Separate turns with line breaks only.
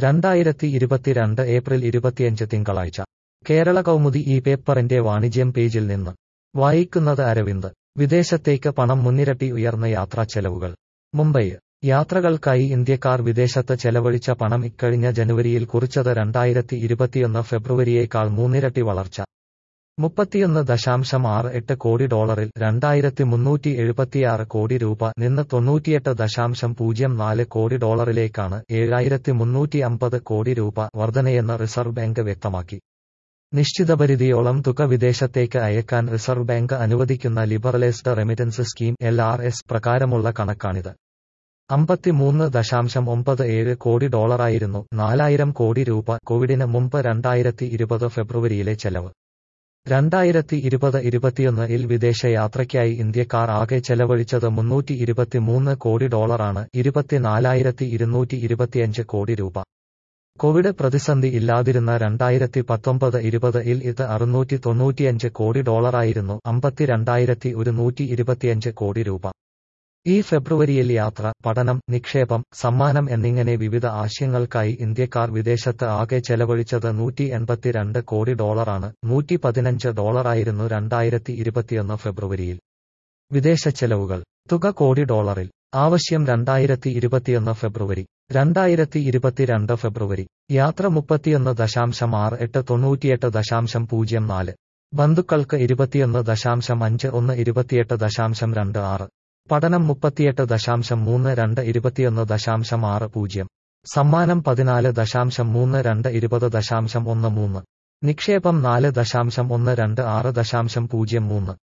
രണ്ടായിരത്തി ഇരുപത്തിരണ്ട് ഏപ്രിൽ ഇരുപത്തിയഞ്ച് തിങ്കളാഴ്ച കേരള കൗമുദി ഈ പേപ്പറിന്റെ വാണിജ്യം പേജിൽ നിന്ന് വായിക്കുന്നത് അരവിന്ദ് വിദേശത്തേക്ക് പണം മുന്നിരട്ടി ഉയർന്ന യാത്രാ ചെലവുകൾ മുംബൈ യാത്രകൾക്കായി ഇന്ത്യക്കാർ വിദേശത്ത് ചെലവഴിച്ച പണം ഇക്കഴിഞ്ഞ ജനുവരിയിൽ കുറിച്ചത് രണ്ടായിരത്തി ഇരുപത്തിയൊന്ന് ഫെബ്രുവരിയേക്കാൾ മൂന്നിരട്ടി വളർച്ച മുപ്പത്തിയൊന്ന് ദശാംശം ആറ് എട്ട് കോടി ഡോളറിൽ രണ്ടായിരത്തി മുന്നൂറ്റി എഴുപത്തിയാറ് കോടി രൂപ നിന്ന് തൊണ്ണൂറ്റിയെട്ട് ദശാംശം പൂജ്യം നാല് കോടി ഡോളറിലേക്കാണ് ഏഴായിരത്തി മുന്നൂറ്റി അമ്പത് കോടി രൂപ വർധനയെന്ന് റിസർവ് ബാങ്ക് വ്യക്തമാക്കി നിശ്ചിത പരിധിയോളം തുക വിദേശത്തേക്ക് അയക്കാൻ റിസർവ് ബാങ്ക് അനുവദിക്കുന്ന liberalised remittance scheme L R S പ്രകാരമുള്ള കണക്കാണിത് അമ്പത്തിമൂന്ന് ദശാംശം ഒമ്പത് ഏഴ് കോടി ഡോളറായിരുന്നു നാലായിരം കോടി രൂപ കോവിഡിന് മുമ്പ് രണ്ടായിരത്തി ഇരുപത് ഫെബ്രുവരിയിലെ ചെലവ് രണ്ടായിരത്തി ഇരുപത് ഇരുപത്തിയൊന്ന് ഇൽ വിദേശയാത്രയ്ക്കായി ഇന്ത്യക്കാർ ആകെ ചെലവഴിച്ചത് മുന്നൂറ്റി ഇരുപത്തിമൂന്ന് കോടി ഡോളറാണ് ഇരുപത്തിനാലായിരത്തി ഇരുന്നൂറ്റി ഇരുപത്തിയഞ്ച് കോടി രൂപ കോവിഡ് പ്രതിസന്ധി ഇല്ലാതിരുന്ന രണ്ടായിരത്തി പത്തൊമ്പത് ഇരുപത് ഇൽ ഇത് അറുന്നൂറ്റി തൊണ്ണൂറ്റിയഞ്ച് കോടി ഡോളറായിരുന്നു അമ്പത്തിരണ്ടായിരത്തി ഒരുന്നൂറ്റി ഇരുപത്തിയഞ്ച് കോടി രൂപ ഈ ഫെബ്രുവരിയിൽ യാത്ര പഠനം നിക്ഷേപം സമ്മാനം എന്നിങ്ങനെ വിവിധ ആവശ്യങ്ങൾക്കായി ഇന്ത്യക്കാർ വിദേശത്ത് ആകെ ചെലവഴിച്ചത് നൂറ്റി എൺപത്തിരണ്ട് കോടി ഡോളറാണ് നൂറ്റി പതിനഞ്ച് ഡോളറായിരുന്നു രണ്ടായിരത്തി ഇരുപത്തിയൊന്ന് ഫെബ്രുവരിയിൽ വിദേശ ചെലവുകൾ തുക കോടി ഡോളറിൽ ആവശ്യം രണ്ടായിരത്തി ഇരുപത്തിയൊന്ന് ഫെബ്രുവരി രണ്ടായിരത്തി ഇരുപത്തിരണ്ട് ഫെബ്രുവരി യാത്ര മുപ്പത്തിയൊന്ന് ദശാംശം ആറ് എട്ട് തൊണ്ണൂറ്റിയെട്ട് ദശാംശം പൂജ്യം നാല് ബന്ധുക്കൾക്ക് ഇരുപത്തിയൊന്ന് ദശാംശം അഞ്ച് ഒന്ന് ഇരുപത്തിയെട്ട് ദശാംശം രണ്ട് ആറ് പഠനം മുപ്പത്തിയെട്ട് ദശാംശം മൂന്ന് രണ്ട് ഇരുപത്തിയൊന്ന് ദശാംശം ആറ് പൂജ്യം സമ്മാനം പതിനാല് ദശാംശം മൂന്ന് രണ്ട് ഇരുപത് ദശാംശം ഒന്ന് മൂന്ന് നിക്ഷേപം നാല് ദശാംശം ഒന്ന് രണ്ട് ആറ് ദശാംശം പൂജ്യം മൂന്ന്